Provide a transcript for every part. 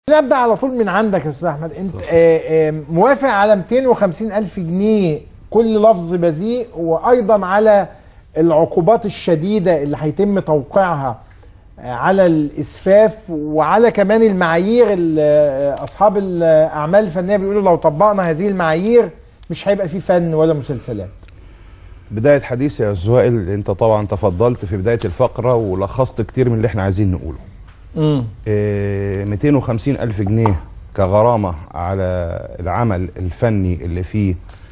نبدا على طول من عندك يا استاذ احمد انت آه، آه، موافق على 250 الف جنيه كل لفظ بذيء وايضا على العقوبات الشديده اللي هيتم توقيعها آه، على الاسفاف وعلى كمان المعايير اللي آه، اصحاب الاعمال الفنيه بيقولوا لو طبقنا هذه المعايير مش هيبقى في فن ولا مسلسلات بداية حديثي يا أستاذ وائل أنت طبعا تفضلت في بداية الفقرة ولخصت كتير من اللي احنا عايزين نقوله امم إيه 250 ألف جنيه كغرامة على العمل الفني اللي فيه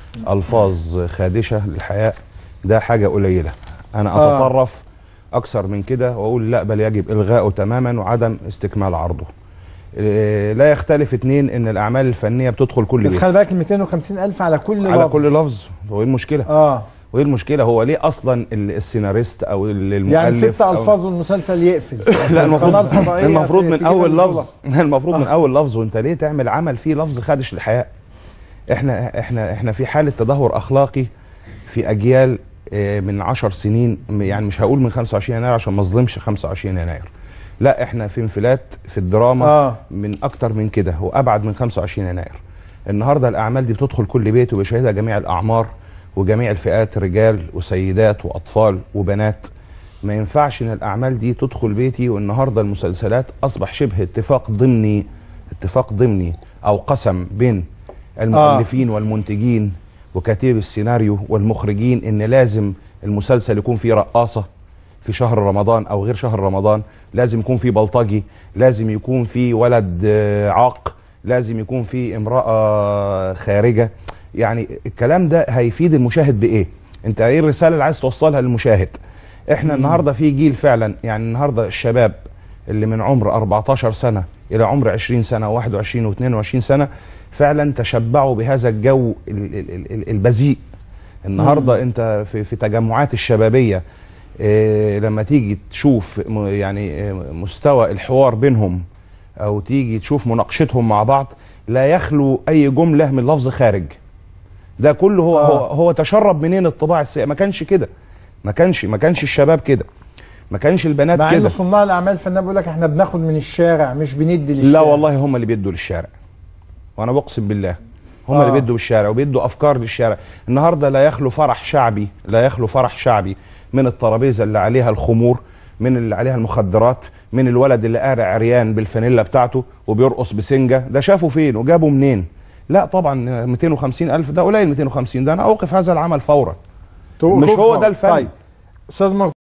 ألفاظ خادشة للحياء ده حاجة قليلة أنا آه. أتطرف أكثر من كده وأقول لا بل يجب إلغائه تماما وعدم استكمال عرضه إيه لا يختلف اتنين ان الاعمال الفنيه بتدخل كل بس بيت خلي بالك ال 250 الف على كل على لفظ كل لفظ هو ايه المشكله اه وايه المشكله هو ليه اصلا ال- السيناريست او ال- المؤلف يعني ست أو- الفاظ والمسلسل يقفل لا القناة المفروض الفضائية المفروض ت- من تجيب اول البطولة. لفظ المفروض من اول لفظ وانت ليه تعمل عمل فيه لفظ خادش للحياء احنا احنا احنا في حاله تدهور اخلاقي في اجيال آه، من 10 سنين يعني مش هقول من 25 يناير عشان ما اظلمش 25 يناير لا احنا في انفلات في الدراما آه. من اكتر من كده وابعد من 25 يناير النهارده الاعمال دي بتدخل كل بيت وبيشاهدها جميع الاعمار وجميع الفئات رجال وسيدات واطفال وبنات ما ينفعش ان الاعمال دي تدخل بيتي والنهارده المسلسلات اصبح شبه اتفاق ضمني اتفاق ضمني او قسم بين المؤلفين والمنتجين وكاتب السيناريو والمخرجين ان لازم المسلسل يكون فيه رقاصه في شهر رمضان او غير شهر رمضان لازم يكون في بلطجي لازم يكون في ولد آه، عاق لازم يكون في امراه خارجه يعني الكلام ده هيفيد المشاهد بايه انت ايه الرساله اللي عايز توصلها للمشاهد احنا النهارده في جيل فعلا يعني النهارده الشباب اللي من عمر 14 سنه الى عمر 20 سنه و21 و22 سنه فعلا تشبعوا بهذا الجو ال- ال- ال- البذيء النهارده انت في في تجمعات الشبابيه إيه لما تيجي تشوف م- يعني إيه مستوى الحوار بينهم او تيجي تشوف مناقشتهم مع بعض لا يخلو اي جمله من لفظ خارج ده كله هو آه. هو, هو تشرب منين الطباع السيئه ما كانش كده ما كانش ما كانش الشباب كده ما كانش البنات مع ان كده صناع الاعمال الفنيه بيقول لك احنا بناخد من الشارع مش بندي للشارع لا والله هم اللي بيدوا للشارع وانا بقسم بالله هم آه. اللي بيدوا بالشارع وبيدوا افكار للشارع النهارده لا يخلو فرح شعبي لا يخلو فرح شعبي من الترابيزه اللي عليها الخمور من اللي عليها المخدرات من الولد اللي قارع عريان بالفانيلا بتاعته وبيرقص بسنجه ده شافه فين وجابه منين لا طبعا 250 الف ده قليل 250 ده انا اوقف هذا العمل فورا تقول مش هو رفض. ده الفن. طيب استاذ